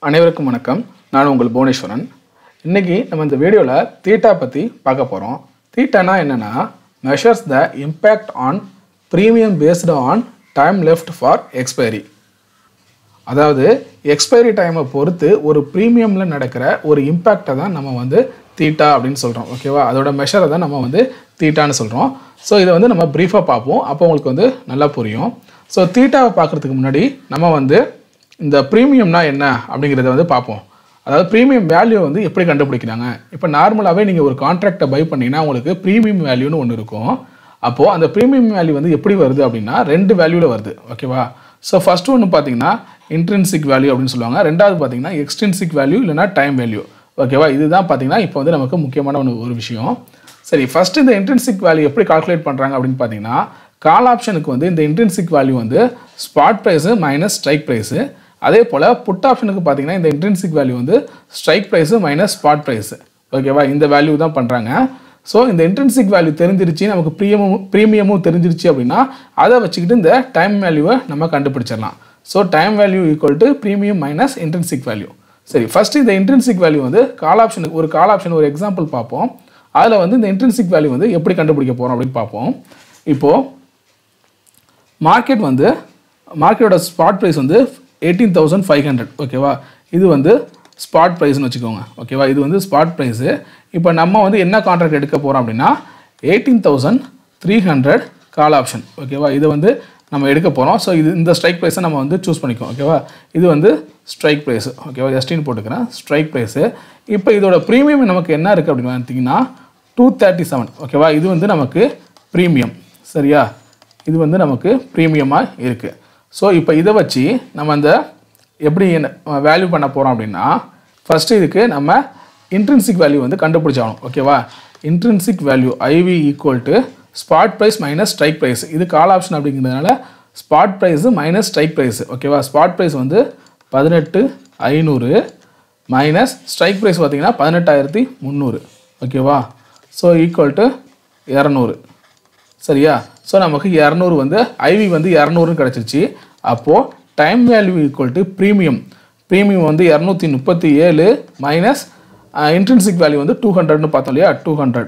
அனைவருக்கும் வணக்கம் நான் உங்கள் புவனேஸ்வரன் இன்னைக்கு நம்ம இந்த வீடியோவில் தீட்டா பற்றி பார்க்க போகிறோம் தீட்டானா என்னென்னா measures the impact on premium based on time left for expiry அதாவது எக்ஸ்பைரி டைமை பொறுத்து ஒரு ப்ரீமியமில் நடக்கிற ஒரு இம்பேக்டை தான் நம்ம வந்து தீட்டா அப்படின்னு சொல்கிறோம் ஓகேவா அதோட மெஷரை தான் நம்ம வந்து தீட்டான்னு சொல்கிறோம் ஸோ இதை வந்து நம்ம ப்ரீஃபாக பார்ப்போம் அப்போ உங்களுக்கு வந்து நல்லா புரியும் ஸோ தீட்டாவை பார்க்குறதுக்கு முன்னாடி நம்ம வந்து இந்த ப்ரீமியம்னா என்ன அப்படிங்கிறத வந்து பார்ப்போம் அதாவது ப்ரீமியம் வேல்யூ வந்து எப்படி கண்டுபிடிக்கிறாங்க இப்போ நார்மலாகவே நீங்கள் ஒரு கான்ட்ராக்டை பை பண்ணீங்கன்னா உங்களுக்கு ப்ரீமியம் வேல்யூன்னு ஒன்று இருக்கும் அப்போது அந்த ப்ரீமியம் வேல்யூ வந்து எப்படி வருது அப்படின்னா ரெண்டு வேல்யூவில் வருது ஓகேவா ஸோ ஃபர்ஸ்ட் ஒன்று பார்த்தீங்கன்னா இன்ட்ரின்சிக் வேல்யூ அப்படின்னு சொல்லுவாங்க ரெண்டாவது பார்த்தீங்கன்னா எக்ஸ்ட்ரின்சிக் வேல்யூ இல்லைனா டைம் வேல்யூ ஓகேவா இதுதான் பார்த்தீங்கன்னா இப்போ வந்து நமக்கு முக்கியமான ஒன்று ஒரு விஷயம் சரி ஃபர்ஸ்ட் இந்த இன்ட்ரின்சிக் வேல்யூ எப்படி கால்குலேட் பண்ணுறாங்க அப்படின்னு பார்த்தீங்கன்னா கால் ஆப்ஷனுக்கு வந்து இந்த இன்ட்ரின்சிக் வேல்யூ வந்து spot price minus strike price அதே போல் புட் ஆப்ஷனுக்கு பார்த்தீங்கன்னா இந்த இன்ட்ரின்சிக் வேல்யூ வந்து strike price minus spot price ஓகேவா இந்த வேல்யூ தான் பண்ணுறாங்க ஸோ இந்த இன்ட்ரின்சிக் வேல்யூ தெரிஞ்சிருச்சு நமக்கு ப்ரீமியமும் ப்ரீமியமும் தெரிஞ்சிருச்சு அப்படின்னா அதை வச்சுக்கிட்டு இந்த டைம் வேல்யூவை நம்ம கண்டுபிடிச்சிடலாம் so time value equal to premium minus intrinsic value சரி ஃபர்ஸ்ட் இந்த இன்ட்ரின்சிக் வேல்யூ வந்து கால் ஆப்ஷனுக்கு ஒரு கால் ஆப்ஷன் ஒரு எக்ஸாம்பிள் பார்ப்போம் அதில் வந்து இந்த இன்ட்ரின்சிக் வேல்யூ வந்து எப்படி கண்டுபிடிக்க போகிறோம் அப்படின்னு பார்ப்போம் இப்போது மார்க்கெட் வந்து மார்க்கெட்டோட ஸ்பாட் ப்ரைஸ் வந்து எயிட்டீன் தௌசண்ட் ஃபைவ் ஹண்ட்ரட் ஓகேவா இது வந்து ஸ்பாட் ப்ரைஸ்னு வச்சுக்கோங்க ஓகேவா இது வந்து ஸ்பாட் ப்ரைஸு இப்போ நம்ம வந்து என்ன கான்ட்ராக்ட் எடுக்க போகிறோம் அப்படின்னா eighteen thousand three hundred call option ஓகேவா இதை வந்து நம்ம எடுக்க போகிறோம் ஸோ இது இந்த ஸ்ட்ரைக் ப்ரைஸை நம்ம வந்து சூஸ் பண்ணிக்கோம் ஓகேவா இது வந்து ஸ்ட்ரைக் ப்ரைஸு ஓகேவா எஸ்டின்னு போட்டுக்கிறேன் ஸ்ட்ரைக் ப்ரைஸு இப்போ இதோட ப்ரீமியம் நமக்கு என்ன இருக்குது அப்படின்னு பார்த்தீங்கன்னா டூ தேர்ட்டி செவன் ஓகேவா இது வந்து நமக்கு ப்ரீமியம் சரியா இது வந்து நமக்கு ப்ரீமியமாக இருக்குது ஸோ இப்போ இதை வச்சு நம்ம அந்த எப்படி வேல்யூ பண்ண போகிறோம் அப்படின்னா ஃபஸ்ட்டு இதுக்கு நம்ம இன்ட்ரின்சிக் வேல்யூ வந்து கண்டுபிடிச்சாகணும் ஓகேவா intrinsic value IV equal to spot price minus strike price இது கால் ஆப்ஷன் அப்படிங்கிறதுனால spot price minus strike price ஓகேவா ஸ்பாட் ப்ரைஸ் வந்து பதினெட்டு ஐநூறு மைனஸ் ஸ்ட்ரைக் ப்ரைஸ் பார்த்தீங்கன்னா பதினெட்டாயிரத்தி முந்நூறு ஓகேவா ஸோ ஈக்குவல் டு இரநூறு சரியா ஸோ நமக்கு இரநூறு வந்து ஐவி வந்து இரநூறுன்னு கிடச்சிருச்சு அப்போது time value equal to premium premium வந்து இரநூத்தி முப்பத்தி ஏழு மைனஸ் இன்ட்ரின்சிக் வேல்யூ வந்து டூ ஹண்ட்ரட்னு பார்த்தோம் இல்லையா two hundred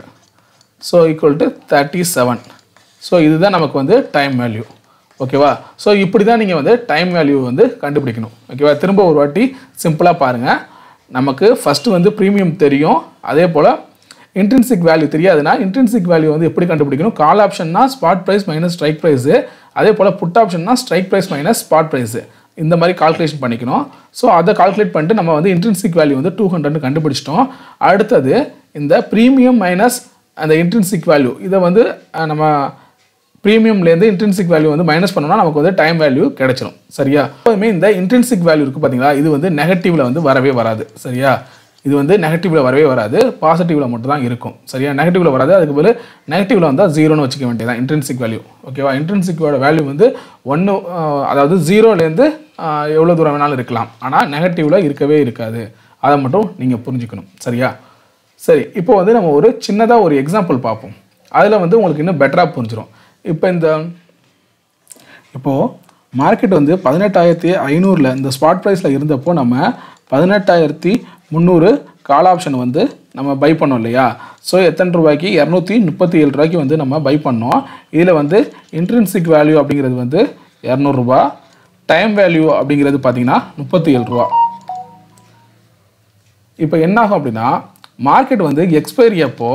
so equal to thirty seven so இதுதான் நமக்கு வந்து டைம் வேல்யூ ஓகேவா ஸோ இப்படி தான் நீங்கள் வந்து டைம் வேல்யூ வந்து கண்டுபிடிக்கணும் ஓகேவா திரும்ப ஒரு வாட்டி சிம்பிளாக பாருங்கள் நமக்கு ஃபஸ்ட்டு வந்து ப்ரீமியம் தெரியும் அதே போல் இன்ட்ரின்சிக் வேல்யூ தெரியாதுன்னா இன்ட்ரின்சிக் வேல்யூ வந்து எப்படி கண்டுபிடிக்கணும் கால் ஆப்ஷன்னா spot price minus strike price அதே போல் புட் ஆப்ஷன்னா strike price minus spot price இந்த மாதிரி கால்குலேஷன் பண்ணிக்கணும் ஸோ அதை கால்குலேட் பண்ணிட்டு நம்ம வந்து இன்ட்ரின்சிக் வேல்யூ வந்து டூ ஹண்ட்ரட்னு கண்டுபிடிச்சிட்டோம் அடுத்தது இந்த ப்ரீமியம் மைனஸ் அந்த இன்ட்ரின்சிக் வேல்யூ இதை வந்து அஹ், நம்ம ப்ரீமியம்லேருந்து இன்ட்ரின்சிக் வேல்யூ வந்து மைனஸ் பண்ணோம்னா நமக்கு வந்து டைம் வேல்யூ கிடைச்சிரும் சரியா எப்போதுமே இந்த இன்ட்ரின்சிக் வேல்யூ இருக்குது பார்த்தீங்களா இது வந்து நெகட்டிவில் வந்து வரவே வராது சரியா இது வந்து நெகட்டிவில் வரவே வராது பாசிட்டிவில் மட்டும் தான் இருக்கும் சரியா நெகட்டிவில் வராது அதுக்கு பதில் நெகட்டிவில் வந்தால் ஜீரோன்னு வச்சுக்க வேண்டியதான் இன்ட்ரின்சிக் வேல்யூ ஓகேவா இன்ட்ரின்சிக்கோட வேல்யூ வந்து ஒன்று அதாவது ஜீரோலேருந்து எவ்வளோ தூரம் வேணாலும் இருக்கலாம் ஆனால் நெகட்டிவில் இருக்கவே இருக்காது அதை மட்டும் நீங்கள் புரிஞ்சுக்கணும் சரியா சரி இப்போ வந்து நம்ம ஒரு சின்னதாக ஒரு எக்ஸாம்பிள் பார்ப்போம் அதில் வந்து உங்களுக்கு இன்னும் பெட்டராக புரிஞ்சிடும் இப்போ இந்த இப்போது மார்க்கெட் வந்து பதினெட்டாயிரத்தி ஐநூறில் இந்த ஸ்பாட் ப்ரைஸில் இருந்தப்போ நம்ம பதினெட்டாயிரத்தி முந்நூறு கால் ஆப்ஷன் வந்து நம்ம பை பண்ணோம் இல்லையா ஸோ எத்தனை ரூபாய்க்கு இரநூத்தி முப்பத்தி ஏழு ரூபாய்க்கு வந்து நம்ம பை பண்ணோம் இதில் வந்து இன்ட்ரின்சிக் வேல்யூ அப்படிங்கிறது வந்து இரநூறுபா டைம் வேல்யூ அப்படிங்கிறது பார்த்தீங்கன்னா முப்பத்தி ஏழு ரூபா இப்போ என்ன ஆகும் அப்படின்னா மார்க்கெட் வந்து எக்ஸ்பைரி அப்போ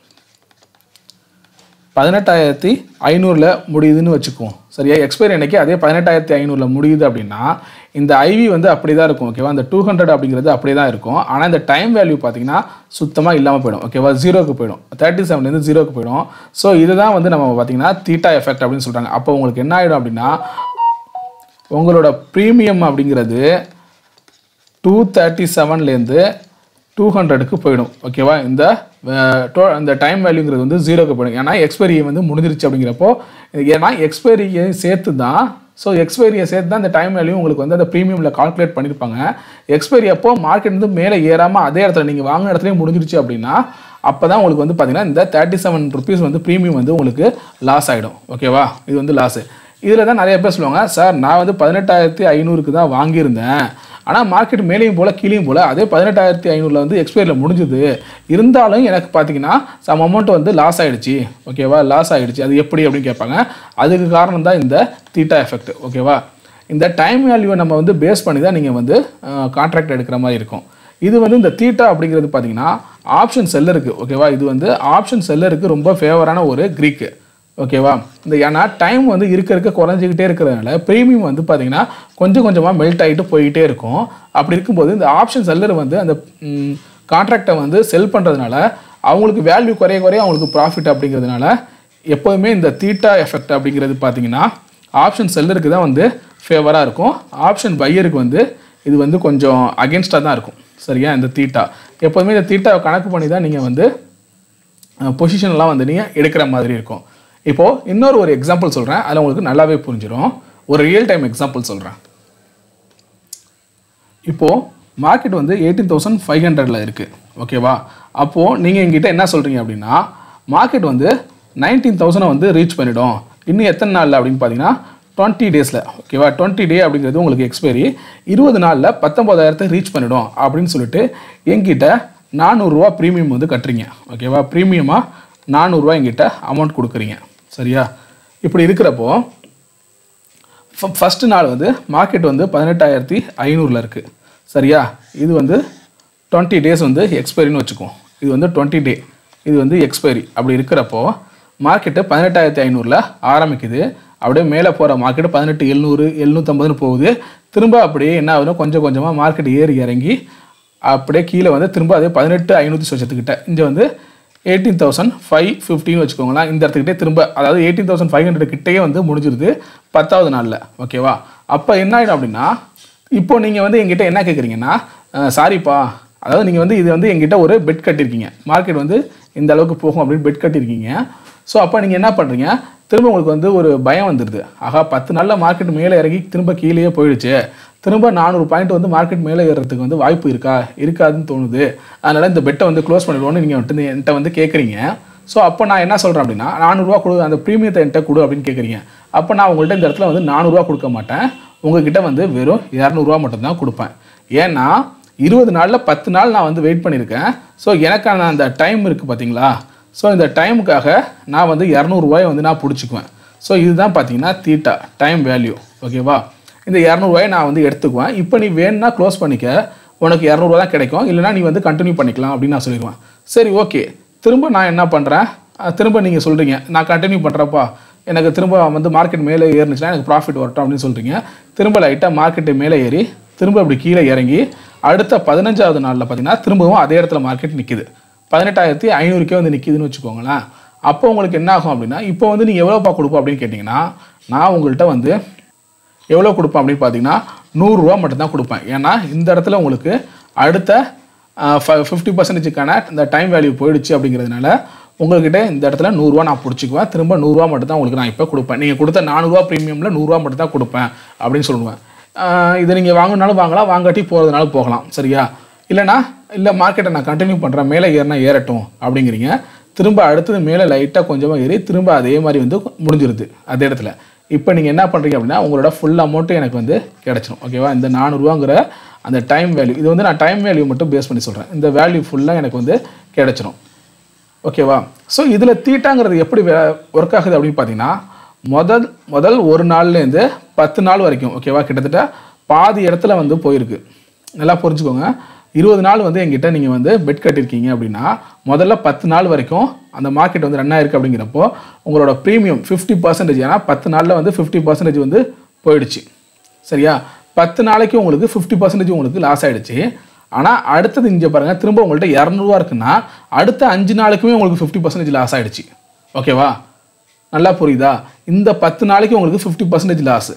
பதினெட்டாயிரத்தி ஐநூறில் முடியுதுன்னு வச்சுக்குவோம் சரியா எக்ஸ்பைரி அன்னைக்கு அதே பதினெட்டாயிரத்தி ஐநூறில் முடியுது அப்படின்னா இந்த ஐவி வந்து அப்படி தான் இருக்கும் ஓகேவா அந்த டூ ஹண்ட்ரட் அப்படிங்கிறது அப்படியே தான் இருக்கும் ஆனால் இந்த டைம் வேல்யூ பார்த்தீங்கன்னா சுத்தமாக இல்லாமல் போயிடும் ஓகேவா ஜீரோக்கு போயிடும் தேர்ட்டி செவன்லேருந்து ஜீரோக்கு போயிடும் ஸோ இதுதான் வந்து நம்ம பார்த்தீங்கன்னா தீட்டா எஃபெக்ட் அப்படின்னு சொல்கிறாங்க அப்போ உங்களுக்கு என்ன ஆகிடும் அப்படின்னா உங்களோட ப்ரீமியம் அப்படிங்கிறது டூ தேர்ட்டி செவன்லேருந்து டூ ஹண்ட்ரடுக்கு போயிடும் ஓகேவா இந்த அஹ், to- இந்த டைம் வேல்யூங்கிறது வந்து ஜீரோக்கு போயிடும் ஏன்னா எக்ஸ்பைரி வந்து முடிஞ்சிருச்சு அப்படிங்கிறப்போ ஏன்னா எக்ஸ்பைரியை சேர்த்து தான் ஸோ எக்ஸ்பைரியை சேர்த்து தான் இந்த டைம் வேல்யூ உங்களுக்கு வந்து அந்த ப்ரீமியமில் கால்குலேட் பண்ணியிருப்பாங்க எக்ஸ்பைரி அப்போ மார்க்கெட் வந்து மேலே ஏறாமல் அதே இடத்துல நீங்கள் வாங்கின இடத்துலையும் முடிஞ்சிருச்சு அப்படின்னா அப்போ தான் உங்களுக்கு வந்து பார்த்தீங்கன்னா இந்த தேர்ட்டி செவன் ருபீஸ் வந்து ப்ரீமியம் வந்து உங்களுக்கு லாஸ் ஆகிடும் ஓகேவா இது வந்து லாஸு இதில் தான் நிறைய பேர் சொல்லுவாங்க சார் நான் வந்து பதினெட்டாயிரத்தி ஐநூறுக்கு தான் வாங்கியிருந்தேன் ஆனால் மார்க்கெட் மேலேயும் போல் கீழேயும் போல் அதே பதினெட்டாயிரத்தி ஐநூறுல வந்து எக்ஸ்பைரியில் முடிஞ்சுது இருந்தாலும் எனக்கு பார்த்தீங்கன்னா சம் அமௌண்ட் வந்து லாஸ் ஆயிடுச்சு ஓகேவா லாஸ் ஆயிடுச்சு அது எப்படி அப்படின்னு கேட்பாங்க அதுக்கு காரணம் தான் இந்த தீட்டா எஃபெக்ட் ஓகேவா இந்த டைம் வேல்யூவை நம்ம வந்து பேஸ் பண்ணி தான் நீங்கள் வந்து கான்ட்ராக்ட் எடுக்கிற மாதிரி இருக்கும் இது வந்து இந்த தீட்டா அப்படிங்கிறது பார்த்தீங்கன்னா ஆப்ஷன் செல்லருக்கு ஓகேவா இது வந்து ஆப்ஷன் செல்லருக்கு ரொம்ப ஃபேவரான ஒரு க்ரீக்கு ஓகேவா இந்த ஏன்னா டைம் வந்து இருக்க இருக்க குறைஞ்சிக்கிட்டே இருக்கிறதுனால ப்ரீமியம் வந்து பார்த்தீங்கன்னா கொஞ்சம் கொஞ்சமாக மெல்ட் ஆகிட்டு போயிட்டே இருக்கும் அப்படி இருக்கும்போது இந்த ஆப்ஷன் செல்லர் வந்து அந்த கான்ட்ராக்டை வந்து செல் பண்ணுறதுனால அவங்களுக்கு வேல்யூ குறைய குறைய அவங்களுக்கு ப்ராஃபிட் அப்படிங்கிறதுனால எப்போதுமே இந்த தீட்டா எஃபெக்ட் அப்படிங்கிறது பார்த்தீங்கன்னா ஆப்ஷன் செல்லருக்கு தான் வந்து ஃபேவராக இருக்கும் ஆப்ஷன் பையருக்கு வந்து இது வந்து கொஞ்சம் அகேன்ஸ்டாக தான் இருக்கும் சரியா இந்த தீட்டா எப்போதுமே இந்த தீட்டாவை கணக்கு பண்ணி தான் நீங்கள் வந்து பொசிஷன்லாம் வந்து நீங்கள் எடுக்கிற மாதிரி இருக்கும் இப்போது இன்னொரு ஒரு எக்ஸாம்பிள் சொல்கிறேன் அதில் உங்களுக்கு நல்லாவே புரிஞ்சிடும் ஒரு ரியல் டைம் எக்ஸாம்பிள் சொல்கிறேன் இப்போது மார்க்கெட் வந்து எயிட்டீன் தௌசண்ட் ஃபைவ் ஹண்ட்ரடில் இருக்குது ஓகேவா அப்போது நீங்கள் எங்கிட்ட என்ன சொல்கிறீங்க அப்படின்னா மார்க்கெட் வந்து நைன்டீன் தௌசண்டை வந்து ரீச் பண்ணிடும் இன்னும் எத்தனை நாளில் அப்படின்னு பார்த்தீங்கன்னா டுவெண்ட்டி டேஸில் ஓகேவா டுவெண்ட்டி டே அப்படிங்கிறது உங்களுக்கு எக்ஸ்பைரி இருபது நாளில் பத்தொம்போதாயிரத்தை ரீச் பண்ணிடும் அப்படின்னு சொல்லிட்டு என்கிட்ட நானூறுரூவா ப்ரீமியம் வந்து கட்டுறீங்க ஓகேவா ப்ரீமியமாக நானூறுரூவா என்கிட்ட அமௌண்ட் கொடுக்குறீங்க சரியா இப்படி இருக்கிறப்போ ஃபஸ்ட்டு நாள் வந்து மார்க்கெட் வந்து பதினெட்டாயிரத்தி ஐநூறில் இருக்குது சரியா இது வந்து டுவெண்ட்டி டேஸ் வந்து எக்ஸ்பைரின்னு வச்சுக்குவோம் இது வந்து டுவெண்ட்டி டே இது வந்து எக்ஸ்பைரி அப்படி இருக்கிறப்போ மார்க்கெட்டு பதினெட்டாயிரத்தி ஐநூறில் ஆரம்பிக்குது அப்படியே மேலே போகிற மார்க்கெட்டு பதினெட்டு எழுநூறு எழுநூற்றம்பதுன்னு போகுது திரும்ப அப்படியே என்ன ஆகுதுன்னா கொஞ்சம் கொஞ்சமாக மார்க்கெட் ஏறி இறங்கி அப்படியே கீழே வந்து திரும்ப அதே பதினெட்டு ஐநூற்றி சொச்சத்துக்கிட்ட இங்கே வந்து எயிட்டீன் தௌசண்ட் ஃபைவ் ஃபிஃப்டின்னு வச்சுக்கோங்களேன் இந்த இடத்துக்கிட்டே திரும்ப அதாவது எயிட்டீன் தௌசண்ட் ஃபைவ் ஹண்ட்ரட் கிட்டேயே வந்து முடிஞ்சிருது பத்தாவது நாளில் ஓகேவா அப்போ என்ன ஆகிடும் அப்படின்னா இப்போ நீங்கள் வந்து எங்கிட்ட என்ன கேட்குறீங்கன்னா சாரிப்பா அதாவது நீங்கள் வந்து இது வந்து எங்கிட்ட ஒரு பெட் கட்டியிருக்கீங்க மார்க்கெட் வந்து இந்த அளவுக்கு போகும் அப்படின்னு பெட் கட்டியிருக்கீங்க ஸோ அப்போ நீங்கள் என்ன பண்ணுறீங்க திரும்ப உங்களுக்கு வந்து ஒரு பயம் வந்துடுது ஆகா பத்து நாளில் மார்க்கெட் மேலே இறங்கி திரும்ப கீழேயே போயிடுச்சு திரும்ப நானூறு பாயிண்ட் வந்து மார்க்கெட் மேலே ஏறுறதுக்கு வந்து வாய்ப்பு இருக்கா இருக்காதுன்னு தோணுது அதனால் இந்த பெட்டை வந்து க்ளோஸ் பண்ணிடுவோன்னு நீங்கள் வந்துட்டு என்கிட்ட வந்து கேட்குறீங்க ஸோ அப்போ நான் என்ன சொல்கிறேன் அப்படின்னா நானூறுரூவா கொடு அந்த ப்ரீமியத்தை என்கிட்ட கொடு அப்படின்னு கேட்குறீங்க அப்போ நான் உங்கள்கிட்ட இந்த இடத்துல வந்து நானூறுரூவா கொடுக்க மாட்டேன் உங்ககிட்ட வந்து வெறும் இரநூறுவா மட்டும்தான் கொடுப்பேன் ஏன்னா இருபது நாளில் பத்து நாள் நான் வந்து வெயிட் பண்ணியிருக்கேன் ஸோ எனக்கான அந்த டைம் இருக்குது பார்த்தீங்களா ஸோ இந்த டைமுக்காக நான் வந்து இரநூறுவாயை வந்து நான் பிடிச்சிக்குவேன் ஸோ இதுதான் பார்த்தீங்கன்னா தீட்டா டைம் வேல்யூ ஓகேவா இந்த இரநூறுவாயை நான் வந்து எடுத்துக்குவேன் இப்போ நீ வேணும்னா க்ளோஸ் பண்ணிக்க உனக்கு இரநூறுவா தான் கிடைக்கும் இல்லைனா நீ வந்து கண்டினியூ பண்ணிக்கலாம் அப்படின்னு நான் சொல்லிடுவேன் சரி ஓகே திரும்ப நான் என்ன பண்ணுறேன் திரும்ப நீங்கள் சொல்கிறீங்க நான் கண்டினியூ பண்ணுறப்பா எனக்கு திரும்ப வந்து மார்க்கெட் மேலே ஏறுனுச்சுன்னா எனக்கு ப்ராஃபிட் வரட்டும் அப்படின்னு சொல்கிறீங்க திரும்ப லைட்டாக மார்க்கெட்டு மேலே ஏறி திரும்ப அப்படி கீழே இறங்கி அடுத்த பதினஞ்சாவது நாளில் பார்த்தீங்கன்னா திரும்பவும் அதே இடத்துல மார்க்கெட் நிற்கிது பதினெட்டாயிரத்தி ஐநூறுக்கே வந்து நிற்கிதுன்னு வச்சுக்கோங்களேன் அப்போ உங்களுக்கு என்ன ஆகும் அப்படின்னா இப்போ வந்து நீங்கள் எவ்வளோப்பா கொடுப்போம் அப்படின்னு கேட்டிங்கன்னா நான் உங்கள்கிட்ட வந்து எவ்வளோ கொடுப்பேன் அப்படின்னு பார்த்தீங்கன்னா நூறுரூவா மட்டும்தான் கொடுப்பேன் ஏன்னா இந்த இடத்துல உங்களுக்கு அடுத்த ஃபிஃப்டி பர்சன்டேஜுக்கான இந்த டைம் வேல்யூ போயிடுச்சு அப்படிங்கிறதுனால உங்கள்கிட்ட இந்த இடத்துல நூறுரூவா நான் பிடிச்சிக்குவேன் திரும்ப நூறுரூவா மட்டும் தான் உங்களுக்கு நான் இப்போ கொடுப்பேன் நீங்கள் கொடுத்த நானூறுரூவா ப்ரீமியமில் நூறுரூவா மட்டும் தான் கொடுப்பேன் அப்படின்னு சொல்லுவேன் ஆஹ் இதை நீங்கள் வாங்கினாலும் வாங்கலாம் வாங்காட்டி போகிறதுனாலும் போகலாம் சரியா இல்லைனா இல்லை மார்க்கெட்டை நான் கண்டினியூ பண்ணுறேன் மேலே ஏறினா ஏறட்டும் அப்படிங்கிறீங்க திரும்ப அடுத்தது மேலே லைட்டாக கொஞ்சமாக ஏறி திரும்ப அதே மாதிரி வந்து முடிஞ்சிருது அதே இடத்துல இப்போ நீங்கள் என்ன பண்ணுறீங்க அப்படின்னா உங்களோட ஃபுல் அமௌண்ட்டு எனக்கு வந்து கிடச்சிரும் ஓகேவா இந்த நானூறுரூவாங்கிற அந்த டைம் வேல்யூ இது வந்து நான் டைம் வேல்யூ மட்டும் பேஸ் பண்ணி சொல்கிறேன் இந்த வேல்யூ ஃபுல்லாக எனக்கு வந்து கிடச்சிரும் ஓகேவா ஸோ இதில் தீட்டாங்கிறது எப்படி ஒர்க் ஆகுது அப்படின்னு பார்த்தீங்கன்னா முதல் முதல் ஒரு நாள்லேருந்து பத்து நாள் வரைக்கும் ஓகேவா கிட்டத்தட்ட பாதி இடத்துல வந்து போயிருக்கு நல்லா புரிஞ்சுக்கோங்க இருபது நாள் வந்து எங்கிட்ட நீங்கள் வந்து பெட் கட்டியிருக்கீங்க அப்படின்னா முதல்ல பத்து நாள் வரைக்கும் அந்த மார்க்கெட் வந்து ரன் ஆயிருக்கு அப்படிங்கிறப்போ உங்களோட ப்ரீமியம் ஃபிஃப்டி பர்சன்டேஜ் ஏன்னா பத்து நாளில் வந்து ஃபிஃப்டி பர்சன்டேஜ் வந்து போயிடுச்சு சரியா பத்து நாளைக்கு உங்களுக்கு ஃபிஃப்டி பர்சன்டேஜ் உங்களுக்கு லாஸ் ஆயிடுச்சு ஆனால் அடுத்தது இங்கே பாருங்கள் திரும்ப உங்கள்கிட்ட இரநூறுவா இருக்குன்னா அடுத்த அஞ்சு நாளைக்குமே உங்களுக்கு ஃபிஃப்டி பர்சன்டேஜ் லாஸ் ஆயிடுச்சு ஓகேவா நல்லா புரியுதா இந்த பத்து நாளைக்கு உங்களுக்கு ஃபிஃப்டி பர்சன்டேஜ் லாஸ்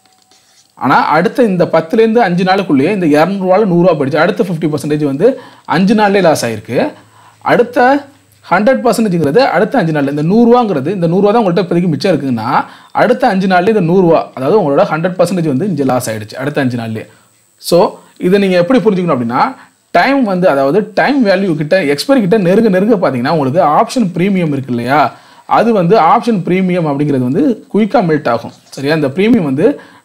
ஆனால் அடுத்த இந்த பத்துலேருந்து அஞ்சு நாளுக்குள்ளேயே இந்த இரநூறுவாவில் நூறுரூவா போயிடுச்சு அடுத்த ஃபிஃப்டி பர்சன்டேஜ் வந்து அஞ்சு நாள்லேயே லாஸ் ஆயிருக்கு அடுத்த ஹண்ட்ரட் பர்சன்டேஜ்ங்கிறது அடுத்த அஞ்சு நாள் இந்த நூறுரூவாங்கிறது இந்த நூறுரூவா தான் உங்கள்கிட்ட இப்போதைக்கு மிச்சம் இருக்குங்கன்னா அடுத்த அஞ்சு நாள்லேயே இந்த நூறுரூவா அதாவது உங்களோட ஹண்ட்ரட் பர்சன்டேஜ் வந்து இங்கே லாஸ் ஆயிடுச்சு அடுத்த அஞ்சு நாள்லேயே ஸோ இதை நீங்கள் எப்படி புரிஞ்சுக்கணும் அப்படின்னா டைம் வந்து அதாவது டைம் வேல்யூ கிட்ட எக்ஸ்பைரி கிட்ட நெருங்க நெருங்க பார்த்தீங்கன்னா உங்களுக்கு ஆப்ஷன் ப்ரீமியம் இருக்கு இல்லையா அது வந்து ஆப்ஷன் ப்ரீமியம் அப்படிங்கிறது வந்து குயிக்காக மெல்ட் ஆகும் சரியா இந்த ப்ரீமியம் வந்து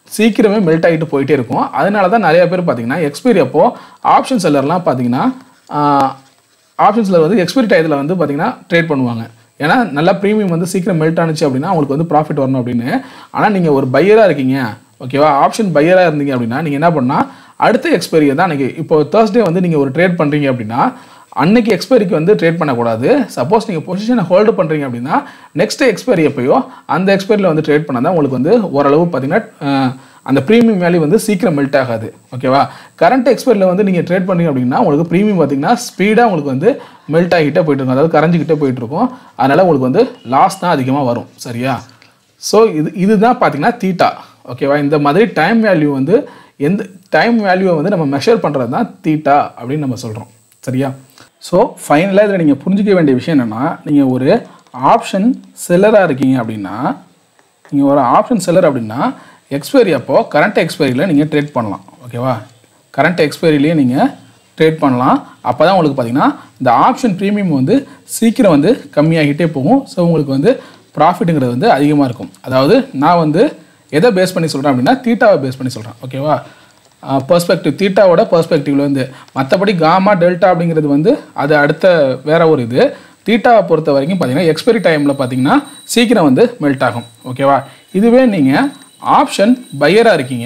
சீக்கிரமே மெல்ட் ஆகிட்டு போயிட்டே இருக்கும் அதனால தான் நிறைய பேர் பார்த்தீங்கன்னா எக்ஸ்பைரி அப்போ ஆப்ஷன் செல்லர்லாம் பார்த்தீங்கன்னா ஆப்ஷன்ஸில் வந்து எக்ஸ்பைரி டயத்தில் வந்து பார்த்தீங்கன்னா ட்ரேட் பண்ணுவாங்க ஏன்னா நல்லா ப்ரீமியம் வந்து சீக்கிரம் மெல்ட் ஆனிச்சு அப்படின்னா உங்களுக்கு வந்து ப்ராஃபிட் வரணும் அப்படின்னு ஆனால் நீங்கள் ஒரு பையராக இருக்கீங்க ஓகேவா ஆப்ஷன் பையராக இருந்தீங்க அப்படின்னா நீங்கள் என்ன பண்ணால் அடுத்த எக்ஸ்பைரியை தான் அன்றைக்கி இப்போ தேர்ஸ்டே வந்து நீங்கள் ஒரு ட்ரேட் பண்ணுறீங்க அப்படின்னா அன்னைக்கு எக்ஸ்பைரிக்கு வந்து ட்ரேட் பண்ணக்கூடாது சப்போஸ் நீங்கள் பொசிஷனை ஹோல்டு பண்ணுறீங்க அப்படின்னா நெக்ஸ்ட் எக்ஸ்பைரி எப்பயோ அந்த எக்ஸ்பைரியில் வந்து ட்ரேட் பண்ணால் தான் உங்களுக்கு வந்து ஓரளவு பார்த்தீங்கன்னா அஹ், அந்த ப்ரீமியம் வேல்யூ வந்து சீக்கிரம் மெல்ட் ஆகாது ஓகேவா கரண்ட் எக்ஸ்பைரியில் வந்து நீங்கள் ட்ரேட் பண்ணீங்க அப்படின்னா உங்களுக்கு ப்ரீமியம் பார்த்தீங்கன்னா ஸ்பீடாக உங்களுக்கு வந்து மெல்ட் ஆகிட்டே போயிட்டு இருக்கும் அதாவது கரைஞ்சிக்கிட்டே போயிட்டு இருக்கும் அதனால் உங்களுக்கு வந்து லாஸ் தான் அதிகமாக வரும் சரியா ஸோ இது இதுதான் பார்த்தீங்கன்னா தீட்டா ஓகேவா இந்த மாதிரி டைம் வேல்யூ வந்து எந்த டைம் வேல்யூவை வந்து நம்ம மெஷர் பண்ணுறது தான் தீட்டா அப்படின்னு நம்ம சொல்கிறோம் சரியா ஸோ ஃபைனலாக இதில் நீங்கள் புரிஞ்சிக்க வேண்டிய விஷயம் என்னென்னா நீங்கள் ஒரு ஆப்ஷன் செல்லராக இருக்கீங்க அப்படின்னா நீங்கள் ஒரு ஆப்ஷன் செல்லர் அப்படின்னா எக்ஸ்பைரி அப்போ கரண்ட் எக்ஸ்பைரியில் நீங்கள் ட்ரேட் பண்ணலாம் ஓகேவா கரண்ட் எக்ஸ்பைரிலேயே நீங்கள் ட்ரேட் பண்ணலாம் அப்போ தான் உங்களுக்கு பார்த்தீங்கன்னா இந்த ஆப்ஷன் ப்ரீமியம் வந்து சீக்கிரம் வந்து கம்மியாகிட்டே போகும் ஸோ உங்களுக்கு வந்து ப்ராஃபிட்டுங்கிறது வந்து அதிகமாக இருக்கும் அதாவது நான் வந்து எதை பேஸ் பண்ணி சொல்கிறேன் அப்படின்னா தீட்டாவை பேஸ் பண்ணி சொல்கிறேன் ஓகேவா பர்ஸ்பெக்டிவ் தீட்டாவோட பர்ஸ்பெக்டிவ்ல வந்து மற்றபடி காமா டெல்டா அப்படிங்கிறது வந்து அது அடுத்த வேற ஒரு இது தீட்டாவை பொறுத்த வரைக்கும் பார்த்தீங்கன்னா எக்ஸ்பைரி டைமில் பார்த்தீங்கன்னா சீக்கிரம் வந்து மெல்ட் ஆகும் ஓகேவா இதுவே நீங்கள் ஆப்ஷன் பையராக இருக்கீங்க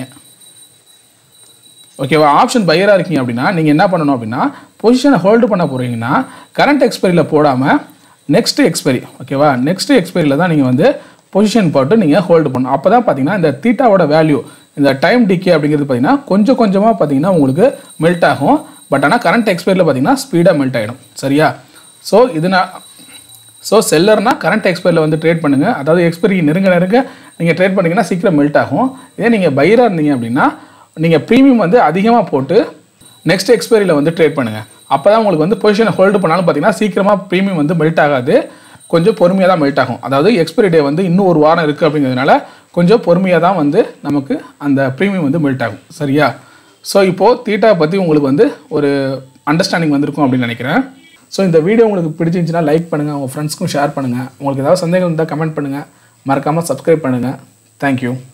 ஓகேவா ஆப்ஷன் பையராக இருக்கீங்க அப்படின்னா நீங்கள் என்ன பண்ணணும் அப்படின்னா பொசிஷனை ஹோல்டு பண்ண போகிறீங்கன்னா கரண்ட் எக்ஸ்பைரியில் போடாமல் நெக்ஸ்ட் எக்ஸ்பைரி ஓகேவா நெக்ஸ்ட் எக்ஸ்பைரியில் தான் நீங்கள் வந்து பொசிஷன் போட்டு நீங்கள் ஹோல்டு பண்ணணும் அப்போ தான் பார்த்தீங்கன்னா இந்த தீட்டாவோட வேல்யூ இந்த டைம் டிகே அப்படிங்கிறது பார்த்தீங்கன்னா கொஞ்சம் கொஞ்சமாக பார்த்தீங்கன்னா உங்களுக்கு மெல்ட் ஆகும் பட் ஆனால் கரண்ட் எக்ஸ்பைரியில் பார்த்தீங்கன்னா ஸ்பீடாக மெல்ட் ஆகிடும் சரியா ஸோ இது நான் ஸோ செல்லர்னா கரண்ட் எக்ஸ்பைரியில் வந்து ட்ரேட் பண்ணுங்கள் அதாவது எக்ஸ்பைரி நெருங்க நெருங்க நீங்கள் ட்ரேட் பண்ணீங்கன்னா சீக்கிரம் மெல்ட் ஆகும் இதே நீங்கள் பையராக இருந்தீங்க அப்படின்னா நீங்கள் ப்ரீமியம் வந்து அதிகமாக போட்டு நெக்ஸ்ட் எக்ஸ்பைரியில் வந்து ட்ரேட் பண்ணுங்கள் அப்போ தான் உங்களுக்கு வந்து பொசிஷனை ஹோல்டு பண்ணாலும் பார்த்தீங்கன்னா சீக்கிரமாக ப்ரீமியம் வந்து மெல்ட் ஆகாது கொஞ்சம் பொறுமையாக தான் மெல்ட் ஆகும் அதாவது எக்ஸ்பைரி டே வந்து இன்னும் ஒரு வாரம் இருக்குது அப்படிங்கிறதுனால கொஞ்சம் பொறுமையாக தான் வந்து நமக்கு அந்த ப்ரீமியம் வந்து மெல்ட் ஆகும் சரியா ஸோ இப்போது தீட்டா பற்றி உங்களுக்கு வந்து ஒரு அண்டர்ஸ்டாண்டிங் வந்திருக்கும் அப்படின்னு நினைக்கிறேன் ஸோ இந்த வீடியோ உங்களுக்கு பிடிச்சிருந்துச்சுன்னா லைக் பண்ணுங்கள் உங்கள் ஃப்ரெண்ட்ஸ்க்கும் ஷேர் பண்ணுங்கள் உங்களுக்கு ஏதாவது சந்தேகம் இருந்தால் கமெண்ட் பண்ணுங்கள் மறக்காமல் சப்ஸ்கிரைப் பண்ணுங்கள் தேங்க்யூ